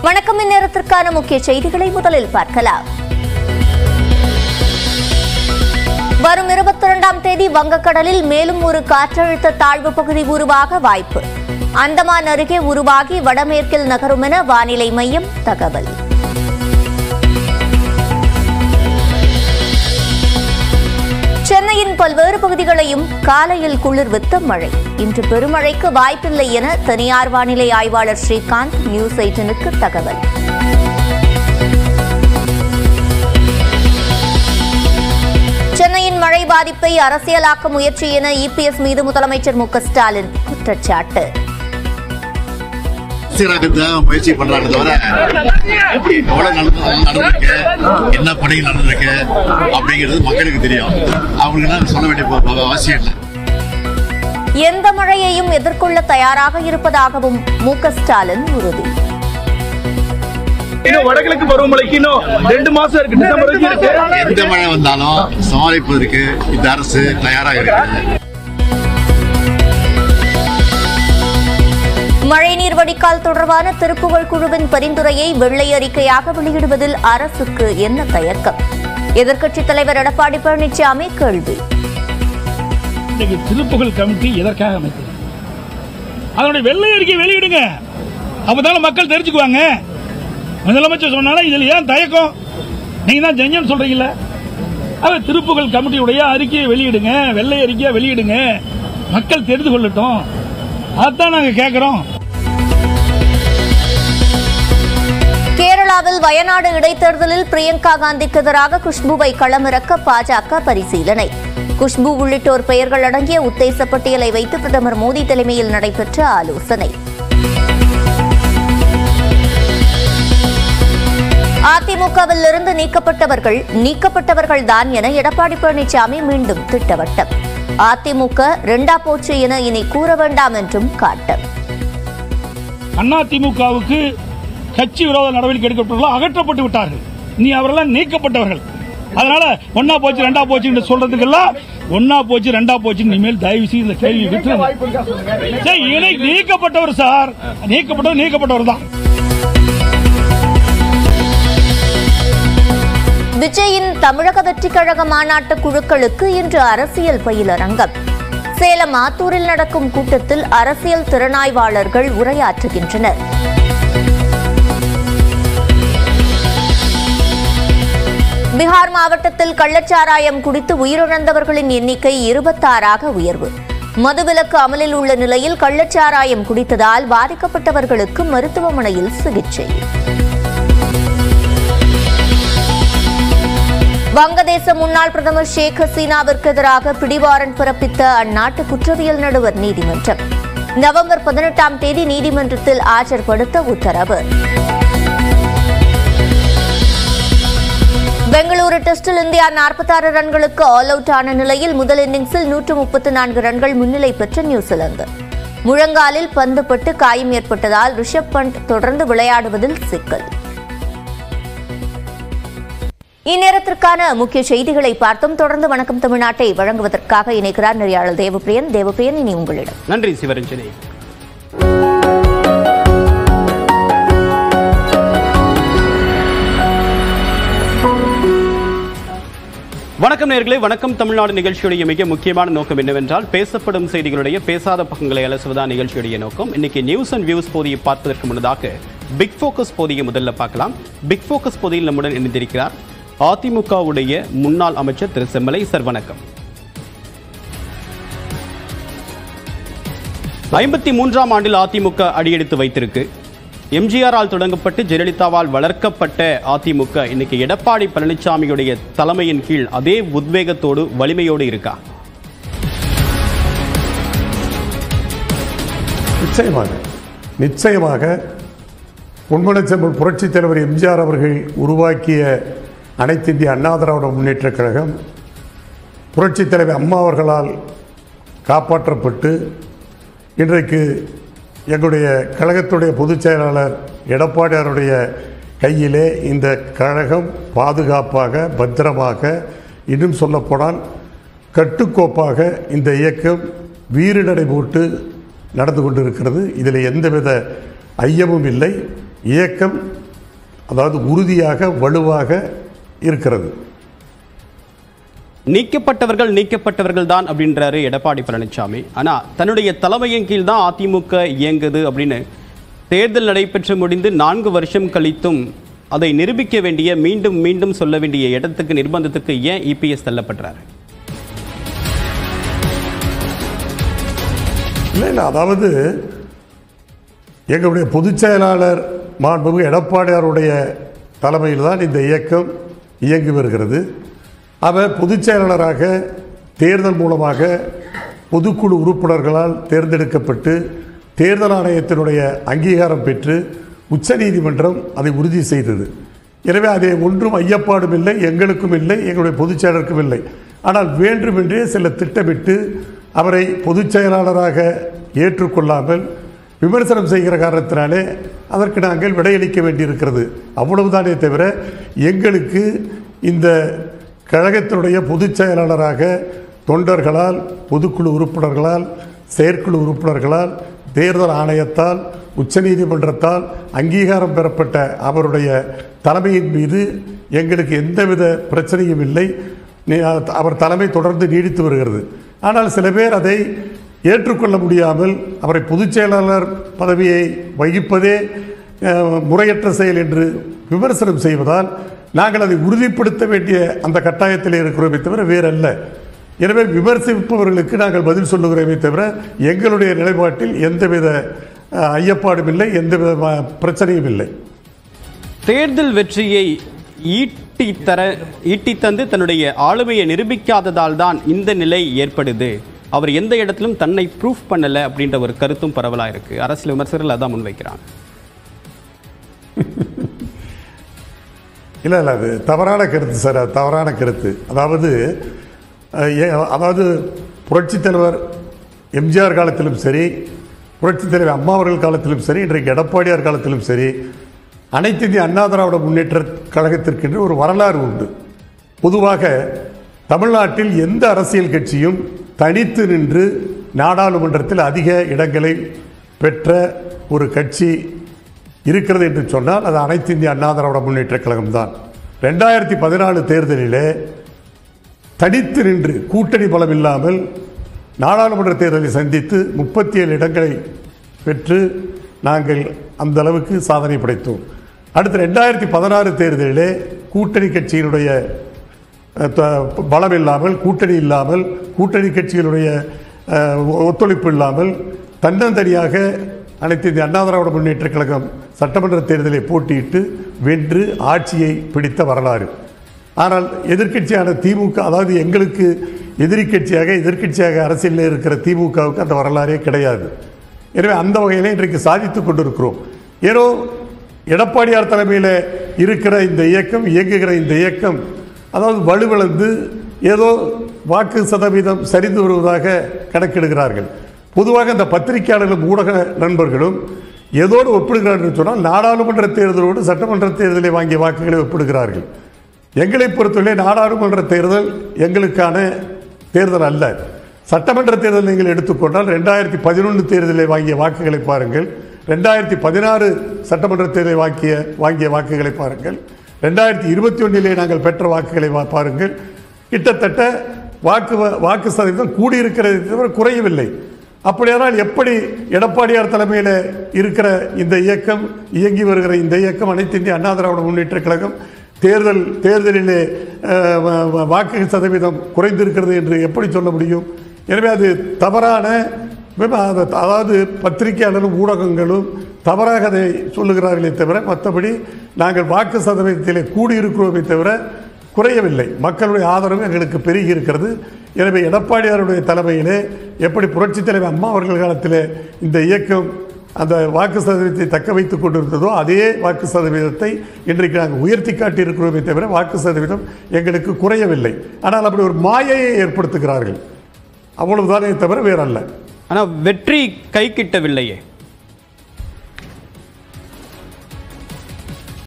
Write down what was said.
வணக்கம் இந்நேரத்திற்கான முக்கிய செய்திகளை முதலில் பார்க்கலாம் வரும் இருபத்தி இரண்டாம் தேதி வங்கக்கடலில் மேலும் ஒரு காற்றழுத்த தாழ்வு பகுதி உருவாக வாய்ப்பு அந்தமான் அருகே உருவாகி வடமேற்கில் நகரும் என வானிலை மையம் தகவல் சென்னையின் பல்வேறு பகுதிகளையும் காலையில் குளிர்வித்த மழை இன்று பெருமழைக்கு வாய்ப்பில்லை என தனியார் வானிலை ஆய்வாளர் ஸ்ரீகாந்த் நியூஸ் எயிட்டனுக்கு தகவல் சென்னையின் மழை பாதிப்பை அரசியலாக்க முயற்சி என இபிஎஸ் மீது முதலமைச்சர் மு க ஸ்டாலின் குற்றச்சாட்டு சீராக்கத்துக்காக முயற்சி பண்றாங்க தவிர எவ்வளவு நடந்து நடந்திருக்கு என்ன பணிகள் நடந்திருக்கு அப்படிங்கிறது மக்களுக்கு தெரியும் அவங்களுக்கு நான் சொல்ல வேண்டிய ப- ப- அவசியம் இல்லை எந்த மழையையும் எதிர்கொள்ள தயாராக இருப்பதாகவும் மு க ஸ்டாலின் உறுதி இன்னும் வடகிழக்கு பருவமழைக்கு இன்னும் ரெண்டு மாசம் இருக்கு டிசம்பர் வரைக்கும் இருக்கு எந்த மழை வந்தாலும் சமாளிப்பதற்கு இந்த அரசு தயாராக இருக்கிறது மழைநீர் வடிகால் தொடர்பான திருப்புகழ் குழுவின் பரிந்துரையை வெள்ளை அறிக்கையாக வெளியிடுவதில் அரசுக்கு என்ன தயக்கம் எதிர்க்கட்சித் தலைவர் எடப்பாடி பழனிசாமி கேள்வி இன்றைக்கு திருப்புகழ் கமிட்டி எதற்காக அமைத்தது அதனுடைய வெள்ளை அறிக்கை வெளியிடுங்க அப்பதானே மக்கள் தெரிஞ்சுக்குவாங்க முதலமைச்சர் சொன்னாலும் இதுல ஏன் தயக்கம் நீங்க தான் செஞ்சேன்னு சொல்றீங்கல்ல அது திருப்புகழ் கமிட்டியுடைய அறிக்கையை வெளியிடுங்க வெள்ளை அறிக்கையை வெளியிடுங்க மக்கள் தெரிந்து கொள்ளட்டும் அதான் நாங்க கேட்கிறோம் கேரளாவில் வயநாடு இடைத்தேர்தலில் பிரியங்கா காந்திக்கு எதிராக குஷ்புவை களமிறக்க பாஜக பரிசீலனை குஷ்பு உள்ளிட்டோர் பெயர்கள் அடங்கிய உத்தேச பட்டியலை வைத்து பிரதமர் மோடி தலைமையில் நடைபெற்ற ஆலோசனை அதிமுகவில் இருந்து நீக்கப்பட்டவர்கள் நீக்கப்பட்டவர்கள் தான் என எடப்பாடி பழனிசாமி மீண்டும் திட்டவட்டம் அதிமுக ரெண்டா போச்சு என இனி கூற வேண்டாம் என்றும் காட்டம் அதிமுகவுக்கு கட்சி விரோத நடவடிக்கை எடுக்கப்பட்டவர்கள் அகற்றப்பட்டு விட்டார்கள் நீ அவரெல்லாம் நீக்கப்பட்டவர்கள் அதனால ஒன்னா போச்சு ரெண்டா போச்சுன்னு சொல்றதுக்கெல்லாம் ஒன்னா போச்சு ரெண்டா போச்சு இனிமேல் தயவு செய்து இந்த கேள்வி விட்டு சரி, இணை நீக்கப்பட்டவர் சார் நீக்கப்பட்டவர் நீக்கப்பட்டவர் தான் விஜயின் தமிழக வெற்றிக் கழக மாநாட்டு குழுக்களுக்கு இன்று அரசியல் பயிலரங்கம் சேலம் ஆத்தூரில் நடக்கும் கூட்டத்தில் அரசியல் திறனாய்வாளர்கள் உரையாற்றுகின்றனர் பீகார் மாவட்டத்தில் கள்ளச்சாராயம் குடித்து உயிரிழந்தவர்களின் எண்ணிக்கை இருபத்தாறாக உயர்வு மதுவிலக்கு அமலில் உள்ள நிலையில் கள்ளச்சாராயம் குடித்ததால் பாதிக்கப்பட்டவர்களுக்கு மருத்துவமனையில் சிகிச்சை வங்கதேச முன்னாள் பிரதமர் ஷேக் ஹசீனாவிற்கு எதிராக பிடிவாரண்ட் பிறப்பித்த அந்நாட்டு குற்றவியல் நடுவர் நீதிமன்றம் நவம்பர் பதினெட்டாம் தேதி நீதிமன்றத்தில் ஆஜர்படுத்த உத்தரவு பெங்களூரு டெஸ்டில் இந்தியா 46 ரன்களுக்கு ஆல் அவுட் ஆன நிலையில் முதல் இன்னிங்ஸில் நூற்று முப்பத்து நான்கு ரன்கள் முன்னிலை பெற்ற நியூசிலாந்து முழங்காலில் பந்து பட்டு காயம் ஏற்பட்டதால் ரிஷப் பண்ட் தொடர்ந்து விளையாடுவதில் சிக்கல் இந்நேரத்திற்கான முக்கிய செய்திகளை பார்த்தோம் தொடர்ந்து வணக்கம் தமிழ்நாட்டை வழங்குவதற்காக இணைக்கிறார் நெறியாளர் தேவப்பிரியன் தேவப்பிரியன் இனி உங்களிடம் நன்றி சிவரஞ்சனி வணக்கம் நேர்களே வணக்கம் தமிழ்நாடு நிகழ்ச்சியுடைய மிக முக்கியமான நோக்கம் என்னவென்றால் பேசப்படும் செய்திகளுடைய பேசாத பக்கங்களை அலசுவதா நிகழ்ச்சியுடைய நோக்கம் இன்னைக்கு நியூஸ் அண்ட் வியூஸ் போதியை பார்ப்பதற்கு முன்னதாக பிக் ஃபோக்கஸ் போதியை முதல்ல பார்க்கலாம் பிக் ஃபோக்கஸ் போதியில் நம்முடன் இணைந்திருக்கிறார் அதிமுகவுடைய முன்னாள் அமைச்சர் திரு செம்மலை சார் வணக்கம் ஐம்பத்தி மூன்றாம் ஆண்டில் அதிமுக அடியெடுத்து வைத்திருக்கு எம்ஜிஆரால் தொடங்கப்பட்டு ஜெயலலிதாவால் வளர்க்கப்பட்ட அதிமுக இன்னைக்கு எடப்பாடி பழனிசாமியுடைய தலைமையின் கீழ் அதே உத்வேகத்தோடு வலிமையோடு இருக்கா நிச்சயமாக நிச்சயமாக பொன்மனச்செம்மல் புரட்சித் தலைவர் எம்ஜிஆர் அவர்கள் உருவாக்கிய அனைத்து இந்திய அண்ணா திராவிட முன்னேற்றக் கழகம் புரட்சித் தலைவர் அம்மா அவர்களால் காப்பாற்றப்பட்டு இன்றைக்கு எங்களுடைய கழகத்துடைய பொதுச் செயலாளர் எடப்பாடியாருடைய கையிலே இந்த கழகம் பாதுகாப்பாக பத்திரமாக இன்னும் சொல்லப்போனால் கட்டுக்கோப்பாக இந்த இயக்கம் வீறு நடை போட்டு நடந்து கொண்டிருக்கிறது இதில் எந்தவித ஐயமும் இல்லை இயக்கம் அதாவது உறுதியாக வலுவாக இருக்கிறது நீக்கப்பட்டவர்கள் நீக்கப்பட்டவர்கள் தான் அப்படின்றாரு எடப்பாடி பழனிசாமி ஆனா தன்னுடைய தலைமையின் கீழ் தான் அதிமுக இயங்குது அப்படின்னு தேர்தல் நடைபெற்று முடிந்து நான்கு வருஷம் கழித்தும் அதை நிரூபிக்க வேண்டிய மீண்டும் மீண்டும் சொல்ல வேண்டிய இடத்துக்கு நிர்பந்தத்துக்கு ஏன் இபிஎஸ் தள்ளப்படுறாரு இல்லை இல்லை அதாவது எங்களுடைய பொதுச் செயலாளர் மாண்புமிகு எடப்பாடியாருடைய தலைமையில் தான் இந்த இயக்கம் இயங்கி வருகிறது அவர் பொதுச் செயலாளராக தேர்தல் மூலமாக பொதுக்குழு உறுப்பினர்களால் தேர்ந்தெடுக்கப்பட்டு தேர்தல் ஆணையத்தினுடைய அங்கீகாரம் பெற்று உச்சநீதிமன்றம் அதை உறுதி செய்தது எனவே அதை ஒன்றும் ஐயப்பாடும் இல்லை எங்களுக்கும் இல்லை எங்களுடைய பொதுச் செயலருக்கும் இல்லை ஆனால் வேண்டுமென்றே சில திட்டமிட்டு அவரை பொதுச் செயலாளராக ஏற்றுக்கொள்ளாமல் விமர்சனம் செய்கிற காரணத்தினாலே அதற்கு நாங்கள் விடையளிக்க வேண்டியிருக்கிறது அவ்வளவுதானே தவிர எங்களுக்கு இந்த கழகத்தினுடைய பொதுச் செயலாளராக தொண்டர்களால் பொதுக்குழு உறுப்பினர்களால் செயற்குழு உறுப்பினர்களால் தேர்தல் ஆணையத்தால் உச்சநீதிமன்றத்தால் அங்கீகாரம் பெறப்பட்ட அவருடைய தலைமையின் மீது எங்களுக்கு எந்தவித பிரச்சனையும் இல்லை நீ- அவர் தலைமை தொடர்ந்து நீடித்து வருகிறது ஆனால் சில பேர் அதை ஏற்றுக்கொள்ள முடியாமல் அவரை பொதுச் செயலாளர் பதவியை வகிப்பதே அஹ், முறையற்ற செயல் என்று விமர்சனம் செய்வதால் நாங்கள் அதை உறுதிப்படுத்த வேண்டிய அந்த கட்டாயத்தில் இருக்கிறோமே தவிர வேறல்ல எனவே விமர்சிப்பவர்களுக்கு நாங்கள் பதில் சொல்லுகிறோமே தவிர எங்களுடைய நிலைப்பாட்டில் எந்தவித அஹ், ஐயப்பாடும் இல்லை எந்தவித ம- பிரச்சனையும் இல்லை தேர்தல் வெற்றியை ஈட்டி தர ஈட்டி தந்து தன்னுடைய ஆளுமையை நிரூபிக்காததால் தான் இந்த நிலை ஏற்படுது அவர் எந்த இடத்திலும் தன்னை ப்ரூஃப் பண்ணல அப்படின்ற ஒரு கருத்தும் பரவலா இருக்கு அரசியல் விமர்சகர்கள் அதான் முன்வைக்கிறாங்க இல்லை இல்லை அது தவறான கருத்து சார் அது தவறான கருத்து அதாவது அஹ், ஏ- அதாவது புரட்சித் தலைவர் எம்ஜிஆர் காலத்திலும் சரி புரட்சித் தலைவர் அம்மா அவர்கள் காலத்திலும் சரி இன்றைக்கு எடப்பாடியார் காலத்திலும் சரி அனைத்து இந்திய அண்ணா திராவிட முன்னேற்ற கழகத்திற்கென்று ஒரு வரலாறு உண்டு பொதுவாக தமிழ்நாட்டில் எந்த அரசியல் கட்சியும் தனித்து நின்று நாடாளுமன்றத்தில் அதிக இடங்களை பெற்ற ஒரு கட்சி இருக்கிறது என்று சொன்னால் அது அனைத்து இந்திய அண்ணா திராவிட முன்னேற்ற கழகம் தான் ரெண்டாயிரத்தி பதினாலு தேர்தலிலே தனித்து நின்று கூட்டணி பலம் இல்லாமல் நாடாளுமன்ற தேர்தலை சந்தித்து முப்பத்தி ஏழு இடங்களை பெற்று நாங்கள் அந்த அளவுக்கு சாதனை படைத்தோம் அடுத்து ரெண்டாயிரத்தி பதினாறு தேர்தலிலே கூட்டணி கட்சியினுடைய அஹ், த- பலம் இல்லாமல் கூட்டணி இல்லாமல் கூட்டணி கட்சிகளுடைய அஹ், ஒத்துழைப்பு இல்லாமல் தன்னந்தனியாக அனைத்து இந்திய அண்ணா திராவிட முன்னேற்ற கழகம் சட்டமன்ற தேர்தலை போட்டியிட்டு வென்று ஆட்சியை பிடித்த வரலாறு ஆனால் எதிர்க்கட்சியான திமுக அதாவது எங்களுக்கு எதிரி கட்சியாக எதிர்க்கட்சியாக அரசியலில் இருக்கிற திமுகவுக்கு அந்த வரலாறே கிடையாது எனவே அந்த வகையில் இன்றைக்கு சாதித்துக் கொண்டிருக்கிறோம் ஏதோ எடப்பாடியார் தலைமையில் இருக்கிற இந்த இயக்கம் இயங்குகிற இந்த இயக்கம் அதாவது வலுவிழந்து ஏதோ வாக்கு சதவீதம் சரிந்து வருவதாக கணக்கிடுகிறார்கள் பொதுவாக இந்த பத்திரிகையாளர்களும் ஊடக நண்பர்களும் ஏதோடு ஒப்பிடுகிறார்கள் என்று சொன்னால் நாடாளுமன்ற தேர்தலோடு சட்டமன்ற தேர்தலை வாங்கிய வாக்குகளை ஒப்பிடுகிறார்கள் எங்களை பொறுத்தவரை நாடாளுமன்ற தேர்தல் எங்களுக்கான தேர்தல் அல்ல சட்டமன்ற தேர்தல் நீங்கள் எடுத்துக்கொண்டால் ரெண்டாயிரத்தி பதினொன்று தேர்தலில் வாங்கிய வாக்குகளை பாருங்கள் ரெண்டாயிரத்தி பதினாறு சட்டமன்ற தேர்தலை வாங்கிய வாங்கிய வாக்குகளை பாருங்கள் ரெண்டாயிரத்தி இருபத்தி ஒன்றிலே நாங்கள் பெற்ற வாக்குகளை வா- பாருங்கள் கிட்டத்தட்ட வாக்கு வ- வாக்கு சதவீதம் கூடியிருக்கிறதை தவிர குறையவில்லை அப்படியானால் எப்படி எடப்பாடியார் தலைமையில் இருக்கிற இந்த இயக்கம் இயங்கி வருகிற இந்த இயக்கம் அனைத்து இந்திய அண்ணா திராவிட முன்னேற்ற கழகம் தேர்தல் தேர்தலிலே அஹ், வ- வ- வாக்கு சதவீதம் குறைந்திருக்கிறது என்று எப்படி சொல்ல முடியும் எனவே அது தவறான விம- அது- அதாவது பத்திரிகையாளரும் ஊடகங்களும் தவறாக அதை சொல்லுகிறார்களே தவிர மற்றபடி நாங்கள் வாக்கு சதவீதத்திலே கூடியிருக்கிறோமே தவிர குறையவில்லை மக்களுடைய ஆதரவு எங்களுக்கு பெருகி இருக்கிறது எனவே எடப்பாடியாருடைய தலைமையிலே எப்படி புரட்சித் தலைவர் அம்மா அவர்கள் காலத்திலே இந்த இயக்கம் அந்த வாக்கு சதவீதத்தை தக்க வைத்துக் கொண்டிருந்ததோ அதே வாக்கு சதவீதத்தை இன்றைக்கு நாங்கள் உயர்த்தி காட்டியிருக்கிறோமே தவிர வாக்கு சதவீதம் எங்களுக்கு குறையவில்லை ஆனால் அப்படி ஒரு மாயையை ஏற்படுத்துகிறார்கள் அவ்வளவுதானே தவிர வேறல்ல ஆனா வெற்றி கை கிட்டவில்லையே